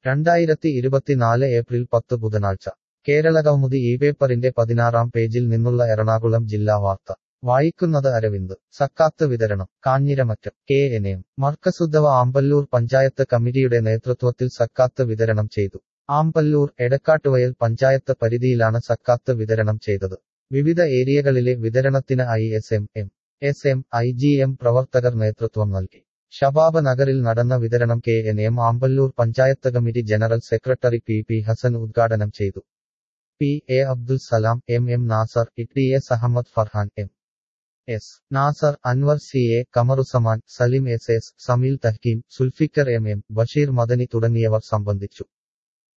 രണ്ടായിരത്തി ഇരുപത്തിനാല് ഏപ്രിൽ പത്ത് ബുധനാഴ്ച കേരളകൗമുദി ഈ പേപ്പറിന്റെ പതിനാറാം പേജിൽ നിന്നുള്ള എറണാകുളം ജില്ലാ വാർത്ത വായിക്കുന്നത് അരവിന്ദ് സക്കാത്ത് വിതരണം കാഞ്ഞിരമറ്റം കെ എൻ എം മർക്കസുദ്ധവ ആമ്പല്ലൂർ പഞ്ചായത്ത് കമ്മിറ്റിയുടെ നേതൃത്വത്തിൽ സക്കാത്ത് വിതരണം ചെയ്തു ആമ്പല്ലൂർ എടക്കാട്ടുവയൽ പഞ്ചായത്ത് പരിധിയിലാണ് സക്കാത്ത് വിതരണം ചെയ്തത് വിവിധ ഏരിയകളിലെ വിതരണത്തിന് I S M M S M I G M പ്രവർത്തകർ നേതൃത്വം നൽകി ഷബാബ് നഗറിൽ നടന്ന വിതരണം K N M Amballoor panchayat committee general secretary P P Hassan ഉദ്ഘാടനം ചെയ്തു P A Abdul Salam M M Nasar T S Ahammed Farhan M S Nasar Anwar C A Kamaruzzaman Salim S S Sameel Thahkeem Sulfikar M M Basheer Madani തുടങ്ങിയവർ സംബന്ധിച്ചു